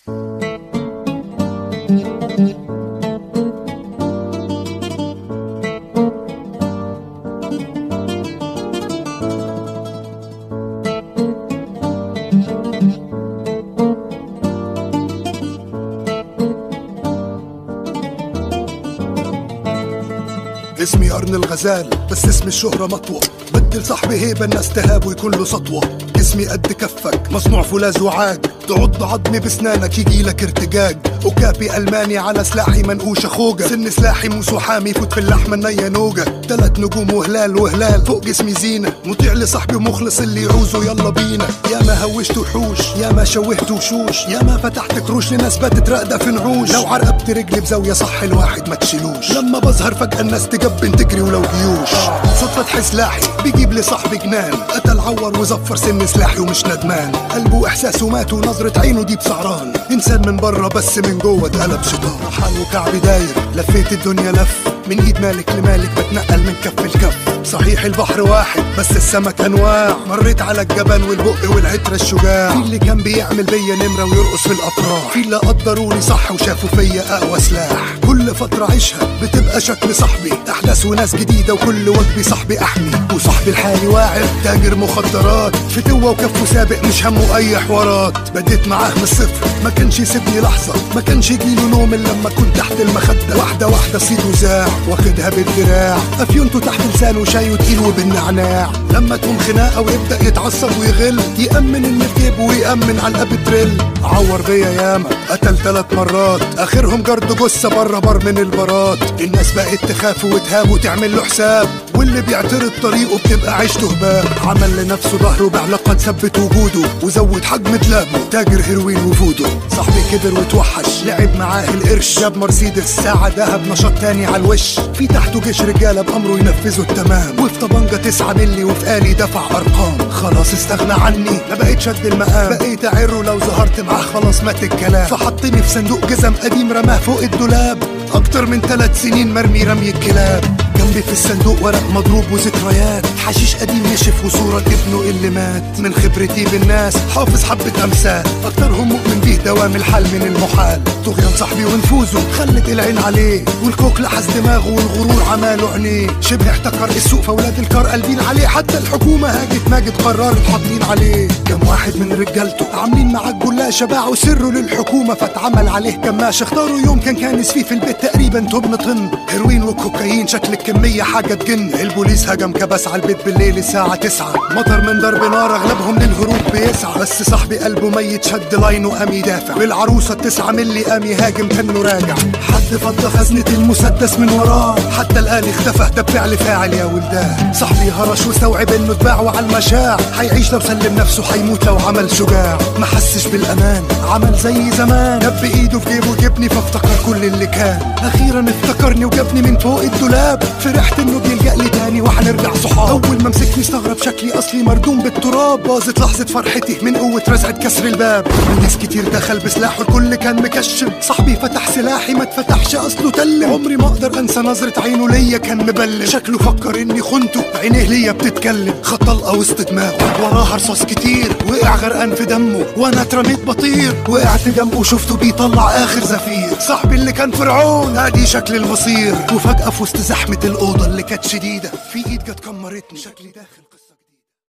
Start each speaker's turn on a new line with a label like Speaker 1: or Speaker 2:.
Speaker 1: اسمي قرن الغزال بس اسم الشهرة مطوة بدل صاحبي هيبة الناس تهاب ويكون له سطوة جسمي قد كفك مصنوع فولاذ وعاج تعض عظمي بسنانك يجيلك ارتجاج وكابي الماني على سلاحي منقوشة خوجة سن سلاحي موس وحامي فوت في اللحمة النية نوجة تلات نجوم وهلال وهلال فوق جسمي زينة مطيع لصاحبي ومخلص اللي يعوزه يلا بينا يا ما هوشت وحوش يا ما شوهت وشوش يا ما فتحت كروش لناس باتت راقدة في نعوش لو عرقبت رجلي بزاوية صح الواحد ما تشيلوش لما بظهر فجأة الناس تجبن تجري ولو جيوش صوت فتح سلاحي بيجيب لي صاحبي جنان قتل عور وزفر سن سلاحي ومش ندمان قلبه واحساسه مات ونظرة عينه دي بسعران انسان من بره بس من جوه اتقلب شيطان حال وكعبي داير لفيت الدنيا لف من ايد مالك لمالك بتنقل من كف لكف صحيح البحر واحد بس السمك انواع مريت على الجبل والبق والعترة الشجاع في اللي كان بيعمل بيا نمرة ويرقص في الافراح في اللي قدروني صح وشافوا فيا اقوى سلاح كل فترة عيشها بتبقى شكل صاحبي احداث وناس جديدة وكل وجبي صاحبي احمي وصاحبي الحالي واعر تاجر مخدرات فتوة وكفه سابق مش همه اي حوارات بديت معاه من الصفر ما كانش يسيبني لحظة ما كانش يجيله نوم الا لما كنت تحت المخدة واحدة واحدة صيد وزاع واخدها بالدراع افيونته تحت لسانه شاي وتقيل وبالنعناع لما تقوم خناقة ويبدأ يتعصب ويغل يأمن ان في جيبه ويأمن على الابتريل عور بيا ياما قتل ثلاث مرات اخرهم جرد جثة بره بر من البارات الناس بقت تخاف وتهاب وتعمل له حساب واللي بيعترض طريقه بتبقى عيشته هباب عمل لنفسه ظهره بعلاقة تثبت وجوده وزود حجم دلابه تاجر هيروين وفودو صاحبي كبر وتوحش لعب معاه القرش جاب مرسيدس ساعة دهب نشاط تاني على الوش في تحته جيش رجالة بأمره ينفذوا التمام وفي طبنجة تسعة ملي وفي آلي دفع أرقام خلاص استغنى عني ما بقيت شد المقام بقيت أعره لو ظهرت معاه خلاص مات الكلام فحطني في صندوق جزم قديم رماه فوق الدولاب أكتر من ثلاث سنين مرمي رمي الكلاب جنبي في الصندوق ورق مضروب وذكريات حشيش قديم نشف وصورة ابنه اللي مات من خبرتي بالناس حافظ حبة أمثال أكترهم مؤمن بيه دوام الحل من المحال طغيان صاحبي ونفوذه خلت العين عليه والكوك لحس دماغه والغرور عماله عينيه شبه احتكر السوق فولاد الكار قلبين عليه حتى الحكومة هاجت ماجد قررت حاطين عليه كم واحد من رجالته عاملين معاه الجلاشة باعوا سره للحكومة فاتعمل عليه كماش اختاروا يوم كان كانس فيه في البيت تقريبا تبن طن هيروين وكوكايين شكل الكمية حاجة تجن البوليس هجم كبس على البيت بالليل الساعة تسعة مطر من ضرب نار اغلبهم للهروب بيسعى بس صاحبي قلبه ميت شد لاينه قام يدافع بالعروسة التسعة ملي قام يهاجم كانه راجع حد فضى خزنة المسدس من وراه حتى الآلي اختفى ده بفعل فاعل يا ولدان صاحبي هرش واستوعب انه اتباع وعلى المشاع هيعيش لو سلم نفسه هيموت لو عمل شجاع ما حسش بالامان عمل زي زمان دب ايده في جيبه جبني فافتكر كل اللي كان اخيرا افتكرني وجابني من فوق الدولاب فرحت انه بيلجأ لي تاني وهنرجع صحاب اول ما مسكني استغرب شكلي اصلي مردوم بالتراب باظت لحظة فرحتي من قوة رزعة كسر الباب ناس كتير دخل بسلاحه الكل كان مكشم صاحبي فتح سلاحي ما اتفتحش اصله تلم عمري ما اقدر انسى نظرة عينه ليا كان مبلم شكله فكر اني خنته عينيه ليا بتتكلم خد طلقة وسط دماغه وراها رصاص كتير وقع غرقان في دمه وانا اترميت بطير وقعت جنبه شفته بيطلع اخر زفير صاحبي اللي كان فرعون ادي شكل المصير وفجأة في وسط زحمة الأوضة اللي كانت شديدة في ايد جت كمرتني شكلي داخل